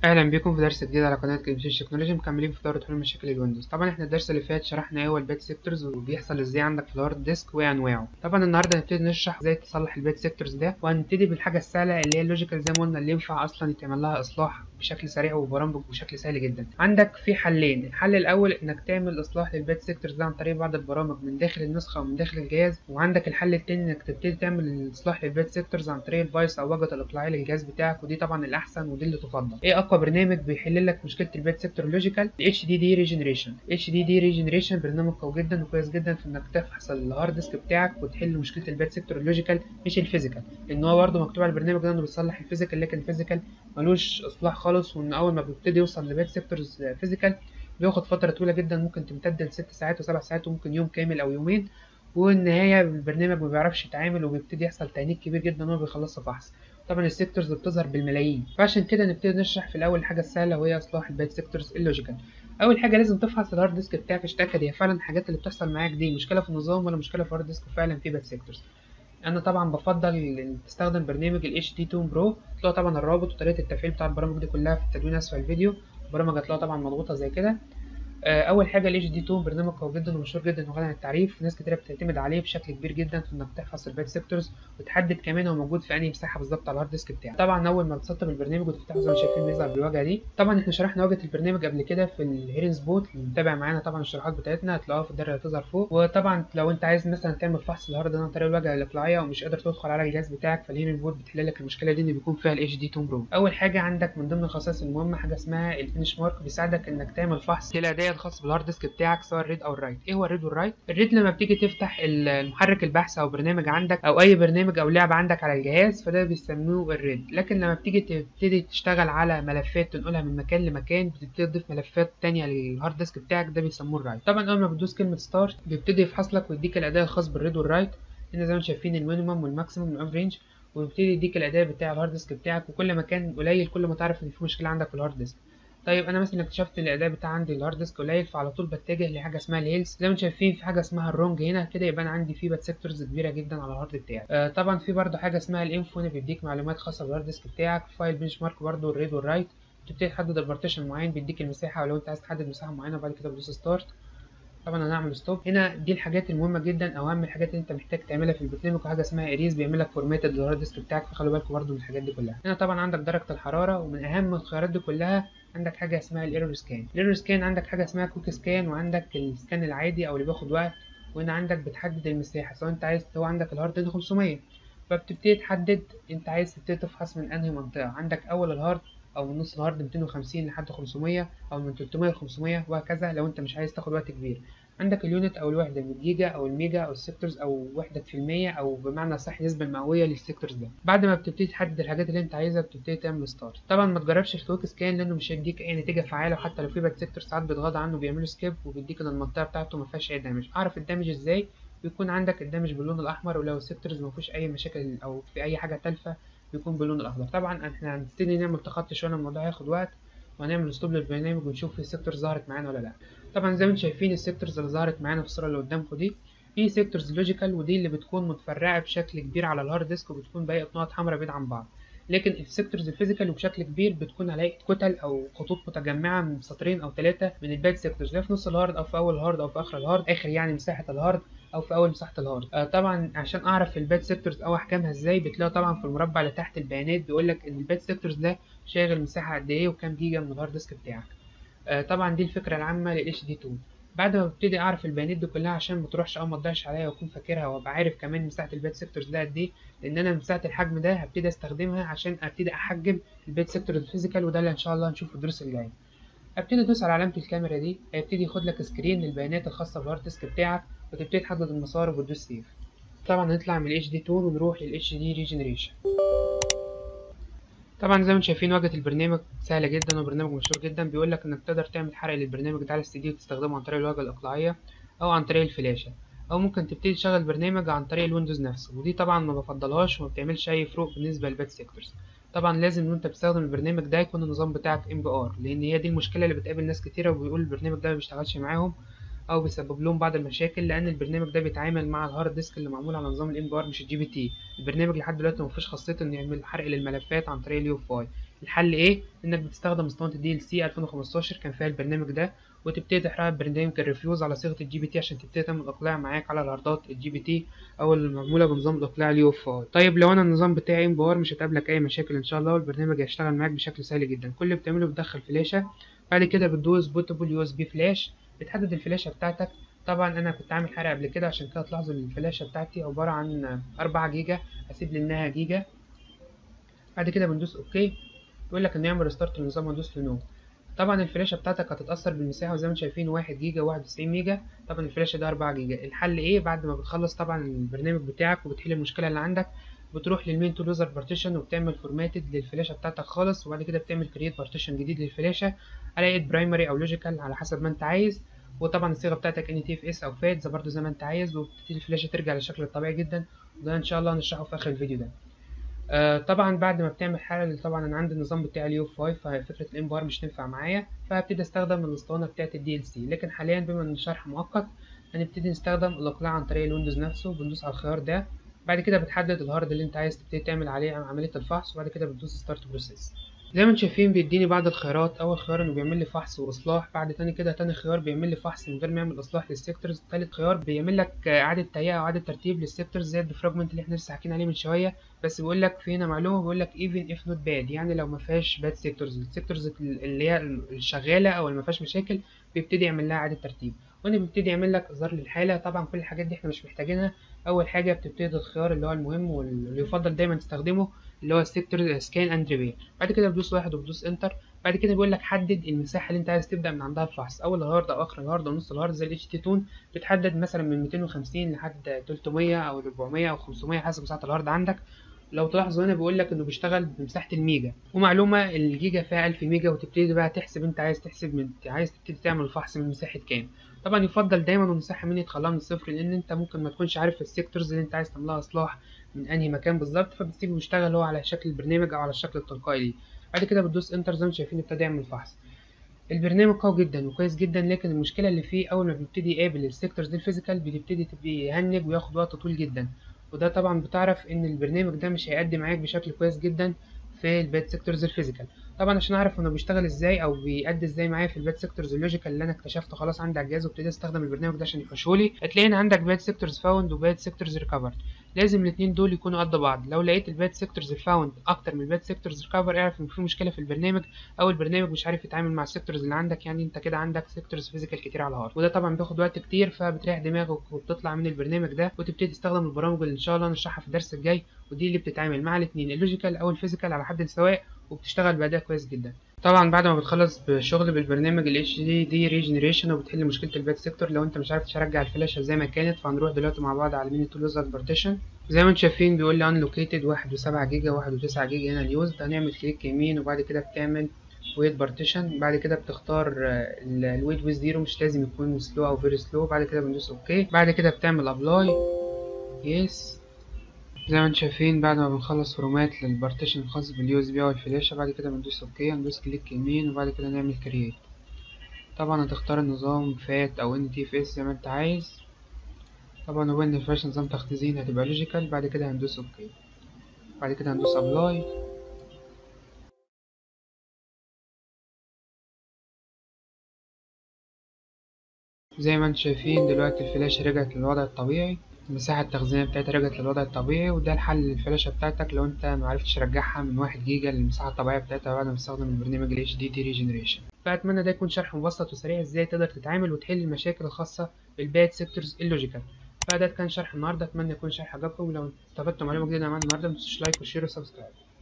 اهلا بكم في درس جديد على قناه كيمشيش تكنولوجي مكملين في دوره حلول مشاكل الويندوز طبعا احنا الدرس اللي فات شرحنا ايه هو الباد سيكتورز وبيحصل ازاي عندك في الهارد ديسك وانواعه طبعا النهارده هنبتدي نشرح ازاي تصلح الباد سيكتورز ده وهنبتدي بالحاجه السهله اللي هي اللوجيكال زي ما قلنا اللي ينفع اصلا يتعمل لها اصلاح بشكل سريع وبرامج بشكل سهل جدا عندك في حلين الحل الاول انك تعمل اصلاح للباد سيكتورز ده عن طريق بعض البرامج من داخل النسخه ومن داخل الجهاز وعندك الحل التاني انك تبتدي تعمل الاصلاح للباد سيكتورز عن طريق البايس او واجهه الاقلاعيه للجهاز بتاعك ودي طبعا الاحسن ودي اللي تفضل ايه اقوى برنامج بيحل لك مشكله الباد سيكتور لوجيكال اتش دي دي ريجنريشن اتش دي دي ريجنريشن برنامج قوي جدا وكويس جدا في انك تفحص الهارد ديسك بتاعك وتحل مشكله الباد سيكتور لوجيكال مش الفيزيكال لان هو برده مكتوب على البرنامج ده انه بيصلح الفيزيكال لكن الفيزيكال ملوش اصلاح خالص وان اول ما بيبتدي يوصل لباد سيكتورز فيزيكال بياخد فتره طويله جدا ممكن تمتد لست ساعات وسبع ساعات وممكن يوم كامل او يومين والنهايه البرنامج ما بيعرفش يتعامل وبيبتدي يحصل تهنيج كبير جدا وهو بيخلصه فحص طبعا السيكتورز بتظهر بالملايين فعشان كده نبتدي نشرح في الاول الحاجه السهله وهي اصلاح الباد سيكتورز اللوجيكال اول حاجه لازم تفحص الهارد ديسك بتاعك عشان تتاكد هي فعلا الحاجات اللي بتحصل معاك دي مشكله في النظام ولا مشكله في الهارد ديسك وفعلا في باد سيكتورز انا طبعا بفضل ان تستخدم برنامج ال HD2 Pro تلاقوا طبعا الرابط وطريقه التفعيل بتاع البرامج دي كلها في التدوين اسفل الفيديو البرامج هتلاقوها طبعا مضغوطه زي كده اول حاجه ال HD2 برنامج قوي جدا ومشهور جدا وغني عن التعريف ناس كتير بتعتمد عليه بشكل كبير جدا في انك تحفظ الباد سيكتورز وتحدد كمان هو موجود في انهي مساحه بالظبط على الهارد ديسك بتاعك طبعا اول ما بتسطب البرنامج وتفتحه زي ما شايفين بيظهر بالواجهه دي طبعا احنا شرحنا واجهه البرنامج قبل كده في الهيرنز بوت اللي متابع معانا طبعا الشروحات بتاعتنا هتلاقوها في الدايره اللي هتظهر فوق وطبعا لو انت عايز مثلا تعمل فحص الهارد ده عن طريق الواجهه الاقلاعيه ومش قادر تدخل على الجهاز بتاعك فالهيرنز بوت بتحل لك المشكله دي ان بيكون فيها ال HD2 Pro اول حاجه عندك من ضمن الخصائص المهمه حاجه اسمها الفينش مارك بيساعدك انك تعمل فحص للاداء الخاص بالهارد ديسك بتاعك سواء الريد او الرايت ايه هو الريد والرايت الريد لما بتيجي تفتح المحرك البحث او برنامج عندك او اي برنامج او لعبه عندك على الجهاز فده بيسموه الريد لكن لما بتيجي تبتدي تشتغل على ملفات تنقلها من مكان لمكان بتبتدي تضيف ملفات تانية للهارد ديسك بتاعك ده بيسموه الرايت طبعا اول ما بتدوس كلمه ستارت بيبتدي يفحص لك ويديك الاداء الخاص بالريد والرايت هنا زي ما شايفين المينيمم والماكسيمم والافريج ويبتدي يديك الاداء بتاع الهارد ديسك بتاعك وكل ما كان قليل كل ما تعرف ان في مشكله عندك في الهارد ديسك طيب انا مثلا اكتشفت ان الاداء بتاع عندي الهارد ديسك قليل فعلى طول بتجه لحاجه اسمها الهيلث زي ما انتم شايفين في حاجه اسمها الرونج هنا كده يبقى انا عندي في باد سيكتورز كبيره جدا على الهارد بتاعي آه طبعا في برده حاجه اسمها الانفو هنا بيديك معلومات خاصه بالهارد ديسك بتاعك فايل بنش مارك برده الريد والرايت تبتدي تحدد البارتيشن معين بيديك المساحه ولو انت عايز تحدد مساحه معينه وبعد كده بتدوس ستارت طبعا هنعمل ستوب هنا دي الحاجات المهمه جدا او اهم الحاجات اللي انت محتاج تعملها في البرنامج وحاجه اسمها اريز بيعمل لك فورمات للهارد ديسك بتاعك فخلوا بالكم برده من الحاجات دي كلها هنا طبعا عندك درجه الحراره ومن اهم الخيارات دي كلها عندك حاجه اسمها الايرور سكان الايرور سكان عندك حاجه اسمها كويك سكان وعندك السكان العادي او اللي بياخد وقت وهنا عندك بتحدد المساحه سواء انت عايز هو عندك الهارد هنا 500 فبتبتدي تحدد انت عايز تبتدي تفحص من انهي منطقه عندك اول الهارد او من نص الهارد 250 لحد 500 او من 300 ل 500 وهكذا لو انت مش عايز تاخد وقت كبير عندك اليونت او الوحده من الجيجا او الميجا او السيكتورز او وحده في المية او بمعنى صح النسبه المئويه للسيكتورز ده بعد ما بتبتدي تحدد الحاجات اللي انت عايزها بتبتدي تعمل ستارت طبعا ما تجربش الكويك سكان لانه مش هيديك اي نتيجه فعاله وحتى لو في باد سيكتور ساعات بيتغاضى عنه بيعملوا سكيب وبيديك ان المنطقه بتاعته ما فيهاش اي دامج اعرف الدامج ازاي بيكون عندك الدامج باللون الاحمر ولو السيكتورز ما فيهوش اي مشاكل او في اي حاجه تالفه بيكون باللون الاخضر طبعا احنا هنبتدي نعمل تخطي شويه الموضوع هياخد وقت وهنعمل ستوب للبرنامج ونشوف في سيكتور ظهرت معانا ولا لا طبعا زي ما انتم شايفين السيكتورز اللي ظهرت معانا في الصوره اللي قدامكم دي في سيكتورز لوجيكال ودي اللي بتكون متفرعه بشكل كبير على الهارد ديسك وبتكون باقي نقط حمراء بعيد عن بعض لكن السيكتورز الفيزيكال وبشكل كبير بتكون على كتل او خطوط متجمعه من سطرين او ثلاثه من الباد سيكتورز لا في نص الهارد او في اول الهارد او في اخر الهارد اخر يعني مساحه الهارد او في اول مساحه الهارد آه طبعا عشان اعرف الباد سيكتورز او احكامها ازاي بتلاقوا طبعا في المربع اللي تحت البيانات بيقول لك ان الباد سيكتورز ده شاغل مساحه قد ايه وكام جيجا من الهارد ديسك بتاعك آه طبعا دي الفكره العامه لل HD2 بعد ما ببتدي اعرف البيانات دي كلها عشان ما تروحش او ما تضيعش عليا واكون فاكرها وابقى عارف كمان مساحه الباد سيكتورز ده قد ايه لان انا مساحه الحجم ده هبتدي استخدمها عشان ابتدي احجم الباد سيكتورز الفيزيكال وده اللي ان شاء الله هنشوفه في الدروس الجايه ابتدي ادوس على علامه الكاميرا دي هيبتدي ياخد لك سكرين للبيانات الخاصه بالهارد ديسك بتاعك وتبتدي تحدد المسار وبتدوس سيف طبعا هنطلع من ال HD2 ونروح لل HD Regeneration طبعا زي ما انتم شايفين واجهه البرنامج سهله جدا وبرنامج مشهور جدا بيقول لك انك تقدر تعمل حرق للبرنامج ده على السي دي وتستخدمه عن طريق الواجهه الاقلاعيه او عن طريق الفلاشه او ممكن تبتدي تشغل البرنامج عن طريق الويندوز نفسه ودي طبعا ما بفضلهاش وما بتعملش اي فروق بالنسبه للباد سيكتورز طبعا لازم وانت بتستخدم البرنامج ده يكون النظام بتاعك ام بي ار لان هي دي المشكله اللي بتقابل ناس كتيره وبيقول البرنامج ده ما بيشتغلش معاهم او بيسبب لهم بعض المشاكل لان البرنامج ده بيتعامل مع الهارد ديسك اللي معمول على نظام الام بي ار مش الجي بي تي البرنامج لحد دلوقتي ما فيهوش خاصيه انه يعمل حرق للملفات عن طريق اليو اف اي الحل ايه انك بتستخدم اسطوانه الدي ال سي 2015 كان فيها البرنامج ده وتبتدي تحرق برنامج الريفيوز على صيغه الجي بي تي عشان تبتدي تعمل اقلاع معاك على الهاردات الجي بي تي او المعموله بنظام الاقلاع اليو اف اي طيب لو انا النظام بتاعي ام بار مش هتقابلك اي مشاكل ان شاء الله والبرنامج هيشتغل معاك بشكل سهل جدا كل اللي بتعمله بتدخل فلاشه بعد كده بتدوس بوتابل يو اس بي فلاش بتحدد الفلاشه بتاعتك طبعا انا كنت عامل حرق قبل كده عشان كده تلاحظوا الفلاشه بتاعتي عباره عن 4 جيجا هسيب لانها جيجا بعد كده بندوس اوكي يقول لك ان يعمل ريستارت للنظام وندوس لنو طبعا الفلاشه بتاعتك هتتاثر بالمساحه وزي ما انتم شايفين 1 جيجا 91 ميجا طبعا الفلاشه ده 4 جيجا الحل ايه بعد ما بتخلص طبعا البرنامج بتاعك وبتحل المشكله اللي عندك بتروح للمين تو يوزر بارتيشن وبتعمل فورماتد للفلاشه بتاعتك خالص وبعد كده بتعمل كرييت بارتيشن جديد للفلاشه على ايد برايمري او لوجيكال على حسب ما انت عايز وطبعا الصيغه بتاعتك ان تي اف اس او فات برضه زي ما انت عايز وبتبتدي الفلاشه ترجع للشكل الطبيعي جدا وده ان شاء الله هنشرحه في اخر الفيديو ده آه طبعا بعد ما بتعمل حاله طبعا انا عندي النظام بتاعي اليو 5 ففكره الام بار مش تنفع معايا فهبتدي استخدم الاسطوانه بتاعت الدي ال سي لكن حاليا بما ان الشرح مؤقت هنبتدي نستخدم الاقلاع عن طريق الويندوز نفسه بندوس على الخيار ده بعد كده بتحدد الهارد اللي انت عايز تبتدي تعمل عليه عمليه الفحص وبعد كده بتدوس ستارت بروسيس زي ما انتم شايفين بيديني بعض الخيارات اول خيار انه بيعمل لي فحص واصلاح بعد تاني كده تاني خيار بيعمل لي فحص من غير ما يعمل اصلاح للسيكتورز تالت خيار بيعمل لك اعاده تهيئه او اعاده ترتيب للسيكتورز زي الديفراجمنت اللي احنا لسه حاكيين عليه من شويه بس بيقول لك في هنا معلومه بيقول لك even if not bad يعني لو ما فيهاش باد سيكتورز السيكتورز اللي هي الشغاله او اللي ما فيهاش مشاكل بيبتدي يعمل لها اعاده ترتيب وهنا بيبتدي يعمل لك اظهار للحاله طبعا كل الحاجات دي احنا مش محتاجينها اول حاجه بتبتدي الخيار اللي هو المهم واللي يفضل دايما تستخدمه اللي هو السيكتور سكان اند ريبير بعد كده بتدوس واحد وبتدوس انتر بعد كده بيقول لك حدد المساحه اللي انت عايز تبدا من عندها الفحص اول الهارد او اخر الهارد او نص الهارد زي الاتش تي تون بتحدد مثلا من 250 لحد 300 او 400 او 500 حسب مساحه الهارد عندك لو تلاحظوا هنا بيقول لك انه بيشتغل بمساحه الميجا ومعلومه الجيجا فيها 1000 ميجا وتبتدي بقى تحسب انت عايز تحسب من عايز تبتدي تعمل الفحص من مساحه كام طبعا يفضل دايما المساحه من تخليها من الصفر لان انت ممكن ما تكونش عارف السيكتورز اللي انت عايز تعملها اصلاح من انهي مكان بالظبط فبتسيبه يشتغل هو على شكل البرنامج او على الشكل التلقائي ليه بعد كده بتدوس انتر زي ما شايفين ابتدى يعمل فحص البرنامج قوي جدا وكويس جدا لكن المشكله اللي فيه اول ما بيبتدي يقابل السيكتورز دي الفيزيكال بيبتدي يهنج وياخد وقت طويل جدا وده طبعا بتعرف ان البرنامج ده مش هيأدي معاك بشكل كويس جدا في الباد سيكتورز الفيزيكال طبعا عشان اعرف انه بيشتغل ازاي او بيأدي ازاي معايا في الباد سيكتورز اللوجيكال اللي انا اكتشفته خلاص عندي على الجهاز وابتديت استخدم البرنامج ده عشان يفشولي هتلاقي ان عندك باد سيكتورز فاوند وباد سيكتورز ريكفرد لازم الاثنين دول يكونوا قد بعض لو لقيت الباد سيكتورز فاوند اكتر من الباد سيكتورز ريكفر اعرف ان في مشكله في البرنامج او البرنامج مش عارف يتعامل مع السيكتورز اللي عندك يعني انت كده عندك سيكتورز فيزيكال كتير على الهارد وده طبعا بياخد وقت كتير فبتريح دماغك وبتطلع من البرنامج ده وتبتدي تستخدم البرامج اللي ان شاء الله نشرحها في الدرس الجاي ودي اللي بتتعامل مع الاثنين اللوجيكال او الفيزيكال على حد سواء وبتشتغل بأداء كويس جدا طبعا بعد ما بتخلص بشغل بالبرنامج ال HDD ريجنريشن وبتحل مشكله الباد سيكتور لو انت مش عارف ترجع الفلاشه زي ما كانت فهنروح دلوقتي مع بعض على ميني تول يوزر بارتيشن زي ما انتم شايفين بيقول لي انلوكيتد 1 و7 جيجا 1 و9 جيجا هنا اليوزد هنعمل كليك يمين وبعد كده بتعمل ويت بارتيشن بعد كده بتختار الويت ويز زيرو مش لازم يكون سلو او فيري سلو بعد كده بندوس اوكي بعد كده بتعمل ابلاي يس زي ما انتم شايفين بعد ما بنخلص فورمات للبارتيشن الخاص باليو اس بي او الفلاشة بعد كده بندوس اوكي هندوس كليك يمين وبعد كده نعمل كرييت طبعا هتختار النظام فات او ان تي اف اس زي ما انت عايز طبعا هو ان مفيهاش نظام تخزين هتبقى لوجيكال بعد كده هندوس اوكي بعد كده هندوس ابلاي زي ما انتم شايفين دلوقتي الفلاشة رجعت للوضع الطبيعي المساحة التخزينية بتاعتها رجعت للوضع الطبيعي وده الحل للفلاشة بتاعتك لو انت معرفتش ترجعها من واحد جيجا للمساحة الطبيعية بتاعتها بعد ما تستخدم البرنامج ال HDD Regeneration فأتمنى ده يكون شرح مبسط وسريع ازاي تقدر تتعامل وتحل المشاكل الخاصة بالباد سيكتورز اللوجيكال فده كان شرح النهاردة أتمنى يكون شرح عجبكم ولو استفدتوا معلومة جديدة معانا النهاردة متنسوش لايك وشير وسبسكرايب